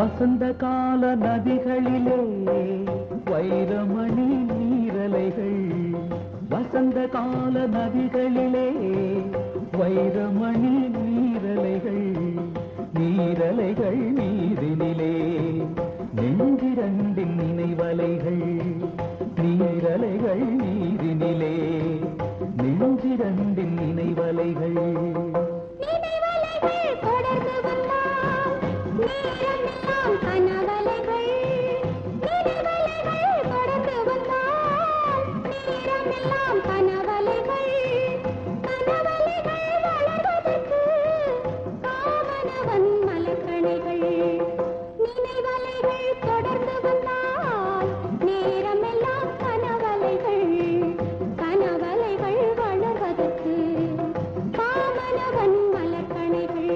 வசந்த கால நதிகளிலே வைரமணி நீரலைகள் வசந்த கால நதிகளிலே வைரமணி நீரலைகள் நீரலைகள் நீரினிலே நெஞ்சிரண்டின் நினைவலைகள் நீரலைகள் நீரினிலே நெஞ்சிரண்டின் நினைவலைகள் நினைவலைகள் தொடர்ந்து வந்தால் நேரமெல்லாம் கனவலைகள் நினைவலைகள் தொடர்ந்து வந்தால் நேரமெல்லாம் கனவலைகள் கனவலைகள் வளர்வதற்கு காவனவன் மலக்கணைகள் நினைவலைகள் தொடர்ந்து வந்தால் நேரமெல்லாம் கனவலைகள் கனவலைகள் வளர்வதற்கு காமனவன் மலக்கணைகள்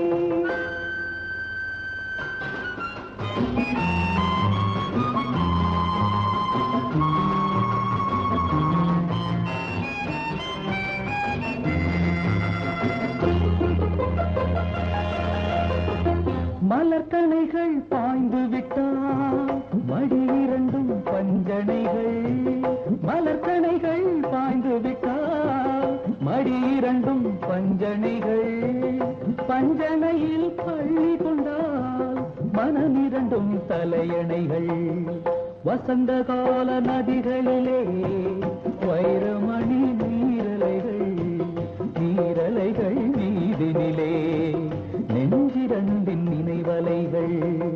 மலர்கணைகள் பாய்ந்து விட்டால் மடி இரண்டும் பஞ்சனைகள் மலர்கணைகள் பாய்ந்து விட்டால் மடி இரண்டும் பஞ்சனைகள் பஞ்சனையில் பள்ளி கொண்டால் மனம் இரண்டும் தலையணைகள் வசந்த கால நதிகளிலே வைரமணி நீரலைகள் நீரலைகள் நீதினிலே நெஞ்சிரண்டின் நினைவலைகள்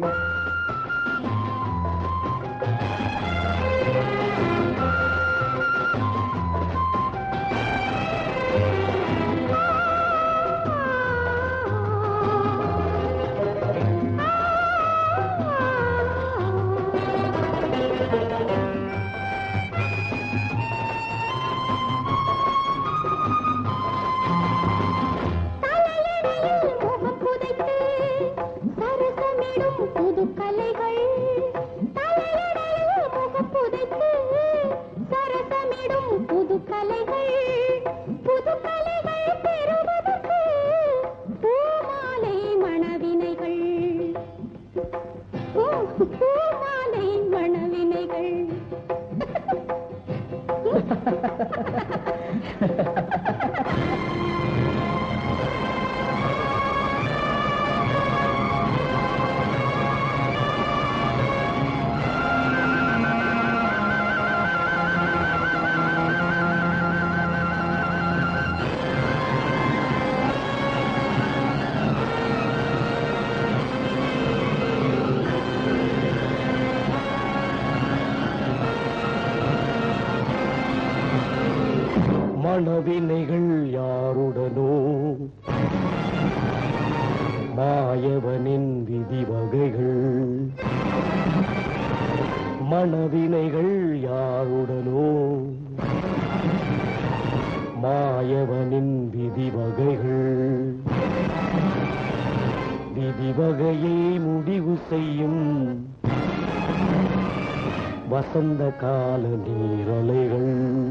தலையணையில் முகம் புதைத்து சரசமிடும் புது கலைகள் தலையணையில் முகம் புதைத்து சரசமிடும் புது கலைகள் புது கலைகள் பெறுவதற்கு பூமாலை மணவினைகள் பூ பூமாலை மணவினைகள் மனவினைகள் யாருடனோ மாயவனின் விதி வகைகள் மனவினைகள் யாருடனோ மாயவனின் விதி வகைகள் விதி வகையை முடிவு செய்யும் வசந்த கால நீரலைகள்